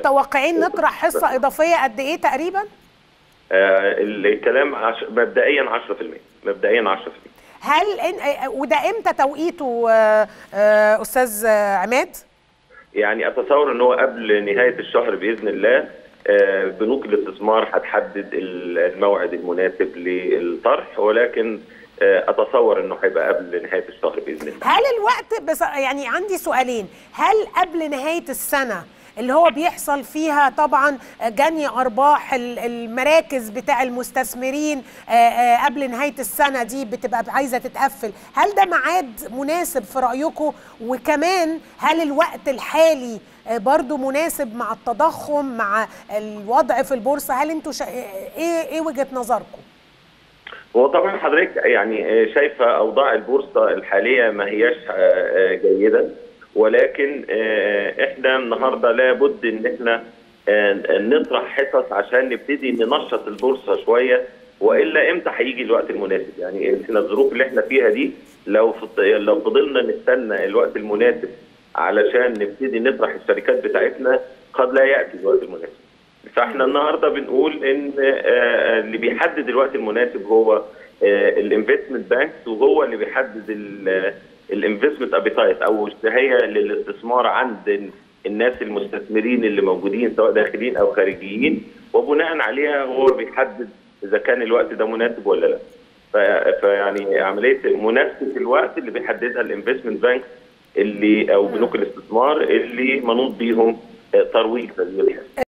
متوقعين نطرح حصه اضافيه قد ايه تقريبا؟ آه الكلام عش... مبدئيا 10% مبدئيا 10% هل إن... وده امتى توقيته آه، آه، استاذ عماد؟ يعني اتصور ان هو قبل نهايه الشهر باذن الله آه، بنوك الاستثمار هتحدد الموعد المناسب للطرح ولكن آه، اتصور انه هيبقى قبل نهايه الشهر باذن الله هل الوقت بس يعني عندي سؤالين هل قبل نهايه السنه اللي هو بيحصل فيها طبعا جني ارباح ال- المراكز بتاع المستثمرين آه، آه، قبل نهايه السنه دي بتبقى عايزه تتقفل هل ده ميعاد مناسب في رايكم وكمان هل الوقت الحالي آه، برضو مناسب مع التضخم مع الوضع في البورصه هل انتوا شا... ايه ايه وجهه نظركم هو طبعا حضرتك يعني آه، شايفه اوضاع البورصه الحاليه ما هياش آه، آه، جيده ولكن آه، احنا النهارده لابد ان احنا آه، نطرح حصص عشان نبتدي ننشط البورصه شويه والا امتى هيجي الوقت المناسب يعني احنا الظروف اللي احنا فيها دي لو فض- لو فضلنا نستنى الوقت المناسب علشان نبتدي نطرح الشركات بتاعتنا قد لا ياتي الوقت المناسب فاحنا النهارده بنقول ان آه، اللي بيحدد الوقت المناسب هو الانفستمنت بانكس وهو اللي بيحدد الانفستمنت ابيتايت او الشهيه للاستثمار عند ال- الناس المستثمرين اللي موجودين سواء داخلين او خارجيين وبناء عليها هو بيحدد اذا كان الوقت ده مناسب ولا لا. ف- فيعني عمليه منافسه الوقت اللي بيحددها الانفستمنت بانك اللي او بنوك الاستثمار اللي منوط بيهم آه، ترويج تسجيل الحصه.